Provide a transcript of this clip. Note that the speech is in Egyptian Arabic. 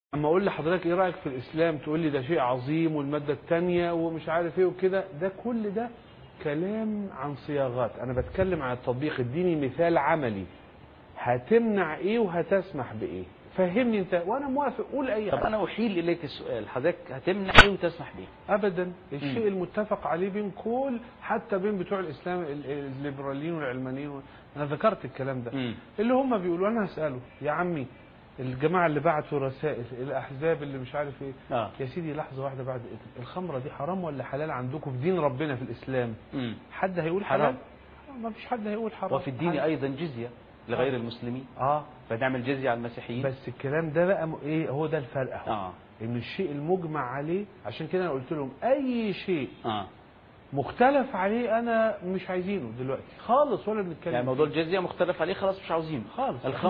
اما اقول لحضرتك ايه رايك في الاسلام تقول لي ده شيء عظيم والماده الثانيه ومش عارف ايه وكده ده كل ده كلام عن صياغات انا بتكلم عن التطبيق اديني مثال عملي هتمنع ايه وهتسمح بايه فهمني انت وانا موافق قول اي طب حاجه انا احيل اليك السؤال حضرتك هتمنع ايه وتسمح بيه ابدا الشيء المتفق عليه بين كل حتى بين بتوع الاسلام ال- الليبراليين والعلمانيين انا ذكرت الكلام ده مم. اللي هم بيقولوا انا هساله يا عمي الجماعه اللي بعتوا رسائل الاحزاب اللي مش عارف ايه اه يا سيدي لحظه واحده بعد الخمره دي حرام ولا حلال عندكم في دين ربنا في الاسلام مم. حد هيقول حرام. حلال ما فيش حد هيقول حرام وفي الدين حد- ايضا جزيه لغير المسلمين اه فنعمل جزيه على المسيحيين بس الكلام ده بقى م- ايه هو ده الفرق اهو اه ان الشيء المجمع عليه عشان كده انا قلت لهم اي شيء اه مختلف عليه انا مش عايزينه دلوقتي خالص ولا بنتكلم يعني فيه. موضوع الجزيه مختلف عليه خلاص مش عاوزينه خالص الخمر